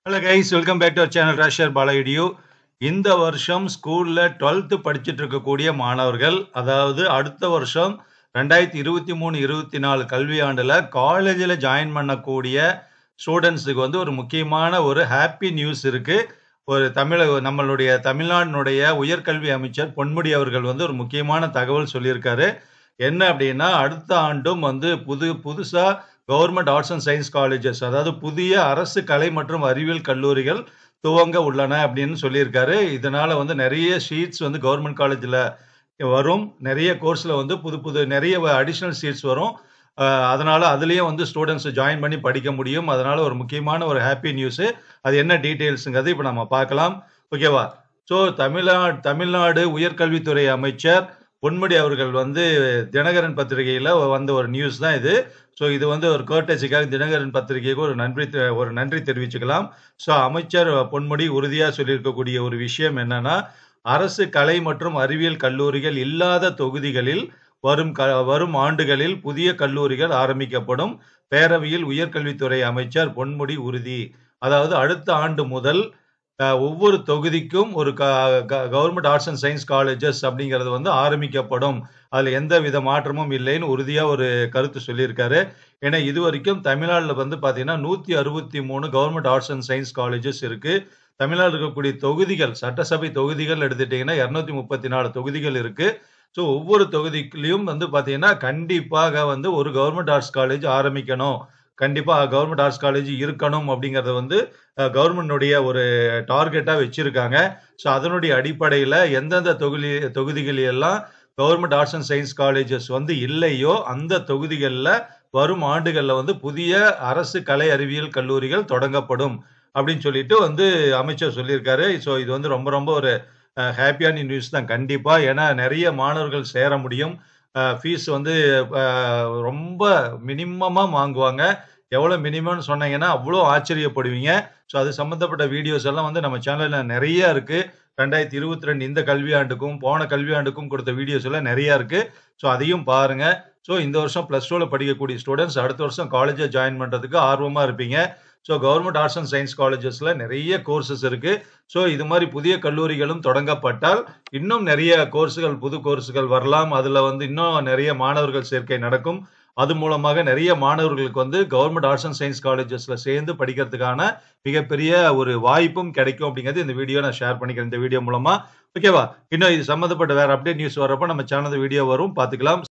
hello guys welcome back to our channel ராஷர் பாலகிடியோ இந்த வருஷம் ஸ்கூல்ல 12th படிச்சுட்டு இருக்கக்கூடிய மாணவர்கள் அதாவது அடுத்த வருஷம் ரெண்டாயிரத்தி இருபத்தி மூணு இருபத்தி நாலு கல்வியாண்டுல காலேஜில் ஜாயின் பண்ணக்கூடிய ஸ்டூடெண்ட்ஸுக்கு வந்து ஒரு முக்கியமான ஒரு ஹாப்பி நியூஸ் இருக்கு ஒரு தமிழக நம்மளுடைய தமிழ்நாட்டினுடைய உயர்கல்வி அமைச்சர் பொன்முடி அவர்கள் வந்து ஒரு முக்கியமான தகவல் சொல்லியிருக்காரு என்ன அப்படின்னா அடுத்த ஆண்டும் வந்து புது புதுசா government arts and science colleges அதாவது புதிய அரசு கலை மற்றும் அறிவியல் கல்லூரிகள் துவங்க உள்ளன அப்படின்னு சொல்லியிருக்காரு இதனால வந்து நிறைய சீட்ஸ் வந்து கவர்மெண்ட் காலேஜில் வரும் நிறைய கோர்ஸில் வந்து புது புது நிறைய அடிஷ்னல் சீட்ஸ் வரும் அஹ் அதனால அதுலேயும் வந்து ஸ்டூடெண்ட்ஸ் ஜாயின் பண்ணி படிக்க முடியும் அதனால ஒரு முக்கியமான ஒரு ஹாப்பி நியூஸ் அது என்ன டீட்டெயில்ஸுங்கிறது இப்போ நம்ம பார்க்கலாம் ஓகேவா ஸோ தமிழ்நாடு தமிழ்நாடு உயர்கல்வித்துறை அமைச்சர் பொன்முடி அவர்கள் வந்து தினகரன் பத்திரிகையில் வந்த ஒரு நியூஸ் தான் இது ஸோ இது வந்து ஒரு கோட்டேஜிக்காக தினகரன் பத்திரிகைக்கு ஒரு நன்றி தெ- ஒரு நன்றி தெரிவிச்சுக்கலாம் ஸோ அமைச்சர் பொன்முடி உறுதியாக சொல்லியிருக்கக்கூடிய ஒரு விஷயம் என்னன்னா அரசு கலை மற்றும் அறிவியல் கல்லூரிகள் இல்லாத தொகுதிகளில் வரும் க வரும் ஆண்டுகளில் புதிய கல்லூரிகள் ஆரம்பிக்கப்படும் பேரவையில் உயர்கல்வித்துறை அமைச்சர் பொன்முடி உறுதி அதாவது அடுத்த ஆண்டு முதல் அஹ், ஒவ்வொரு தொகுதிக்கும் ஒரு government arts and science colleges அப்படிங்கிறது வந்து ஆரம்பிக்கப்படும் அதுல எந்த வித மாற்றமும் இல்லைன்னு உறுதியா ஒரு கருத்து சொல்லியிருக்காரு ஏன்னா இது வரைக்கும் தமிழ்நாட்டில் வந்து பாத்தீங்கன்னா நூத்தி அறுபத்தி மூணு government arts and science colleges இருக்கு தமிழ்நாடு இருக்கக்கூடிய தொகுதிகள் சட்டசபை தொகுதிகள் எடுத்துட்டீங்கன்னா இருநூத்தி முப்பத்தி நாலு தொகுதிகள் இருக்கு ஸோ ஒவ்வொரு தொகுதிக்குள்ளேயும் வந்து பாத்தீங்கன்னா கண்டிப்பாக வந்து ஒரு கவர்மெண்ட் ஆர்ட்ஸ் காலேஜ் ஆரம்பிக்கணும் கண்டிப்பா கவர்மெண்ட் ஆர்ட்ஸ் காலேஜ் இருக்கணும் அப்படிங்கறத வந்து கவர்மெண்டுடைய ஒரு டார்கெட்டா வச்சிருக்காங்க ஸோ அதனுடைய அடிப்படையில் எந்தெந்த தொகுதி தொகுதிகளில் எல்லாம் government arts and science colleges வந்து இல்லையோ அந்த தொகுதிகளில் வரும் ஆண்டுகளில் வந்து புதிய அரசு கலை அறிவியல் கல்லூரிகள் தொடங்கப்படும் அப்படின்னு சொல்லிட்டு வந்து அமைச்சர் சொல்லியிருக்காரு ஸோ இது வந்து ரொம்ப ரொம்ப ஒரு ஹாப்பியான நியூஸ் தான் கண்டிப்பா ஏன்னா நிறைய மாணவர்கள் சேர முடியும் ஃபீஸ் வந்து அஹ், ரொம்ப மினிமமாக வாங்குவாங்க எவ்வளோ மினிமம்னு சொன்னீங்கன்னா அவ்வளோ ஆச்சரியப்படுவீங்க ஸோ அது சம்மந்தப்பட்ட வீடியோஸ் எல்லாம் வந்து நம்ம சேனலில் நிறைய இருக்கு ரெண்டாயிரத்தி இருபத்தி ரெண்டு இந்த கல்வியாண்டுக்கும் போன கல்வியாண்டுக்கும் கொடுத்த வீடியோஸ் எல்லாம் நிறைய இருக்கு ஸோ அதையும் பாருங்க ஸோ இந்த வருஷம் ப்ளஸ் டூவில் படிக்கக்கூடிய ஸ்டூடெண்ட்ஸ் அடுத்த வருஷம் காலேஜை ஜாயின் பண்ணுறதுக்கு ஆர்வமாக இருப்பீங்க so government arts and science காலேஜஸில் நிறைய கோர்சஸ் இருக்கு ஸோ இது மாதிரி புதிய கல்லூரிகளும் தொடங்கப்பட்டால் இன்னும் நிறைய கோர்ஸுகள் புது கோர்ஸுகள் வரலாம் அதில் வந்து இன்னும் நிறைய மாணவர்கள் சேர்க்கை நடக்கும் அது மூலமாக நிறைய மாணவர்களுக்கு வந்து கவர்மெண்ட் ஆர்ட்ஸ் அண்ட் சயின்ஸ் காலேஜஸ்ல சேர்ந்து படிக்கிறதுக்கான மிகப்பெரிய ஒரு வாய்ப்பும் கிடைக்கும் அப்படிங்கிறது இந்த வீடியோ நான் ஷேர் பண்ணிக்கிறேன் இந்த வீடியோ மூலமா ஓகேவா இன்னும் இது சம்மந்தப்பட்ட வேற அப்டேட் நியூஸ் வரப்போ நம்ம சேனல் வீடியோ வரும் பார்த்துக்கலாம்